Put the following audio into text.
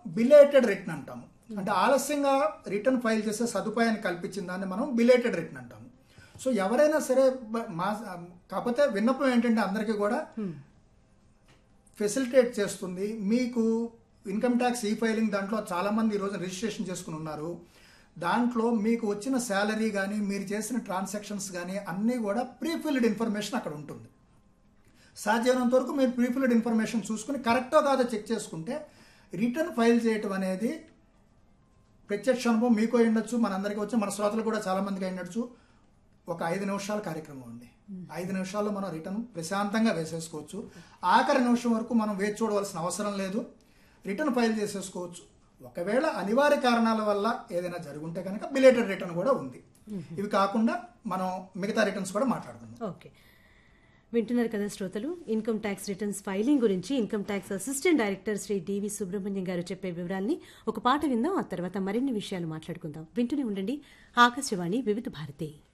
belated return అంటాము అంటే ఆలస్యంగా రిటర్న్ ఫైల్ చేసే సదుపాయాన్ని కల్పించిన దాన్ని మనం బిలేటెడ్ రిటర్న్ అంటాము సో ఎవరైనా సరే బ- మా కాకపోతే విన్నపం ఏంటంటే అందరికీ కూడా ఫెసిలిటేట్ చేస్తుంది మీకు ఇన్కమ్ ట్యాక్స్ ఈ ఫైలింగ్ దాంట్లో చాలా మంది ఈరోజు రిజిస్ట్రేషన్ చేసుకుని ఉన్నారు దాంట్లో మీకు వచ్చిన శాలరీ కానీ మీరు చేసిన ట్రాన్సాక్షన్స్ కానీ అన్నీ కూడా ప్రీఫిల్డ్ ఇన్ఫర్మేషన్ అక్కడ ఉంటుంది సాధ్యమైనంత వరకు మీరు ప్రీఫిల్డ్ ఇన్ఫర్మేషన్ చూసుకుని కరెక్టో కాదో చెక్ చేసుకుంటే రిటర్న్ ఫైల్ చేయటం అనేది ప్రత్యక్ష అనుభవం మీకు అయి ఉండొచ్చు మనందరికీ వచ్చి మన శ్రోతలు కూడా చాలా మందికి అయి ఉండొచ్చు ఒక ఐదు నిమిషాల కార్యక్రమం అండి ఐదు నిమిషాల్లో మనం రిటర్న్ ప్రశాంతంగా వేసేసుకోవచ్చు ఆఖరి నిమిషం వరకు మనం వేచి చూడవలసిన అవసరం లేదు రిటర్న్ ఫైల్ చేసేసుకోవచ్చు ఒకవేళ అనివార్య కారణాల వల్ల ఏదైనా జరుగుంటే కనుక బిలేటెడ్ రిటర్న్ కూడా ఉంది ఇవి కాకుండా మనం మిగతా రిటర్న్స్ కూడా మాట్లాడుకుందాం ఓకే వింటున్నారు కదా శ్రోతలు ఇన్కమ్ ట్యాక్స్ రిటర్న్స్ ఫైలింగ్ గురించి income tax assistant director Shri D V Subrahmanyam garu చెప్పే వివరాల్ని ఒక పాట విందాం ఆ తర్వాత మరిన్ని విషయాలు మాట్లాడుకుందాం వింటూనే ఉండండి ఆకాశవాణి వివిధ భారతి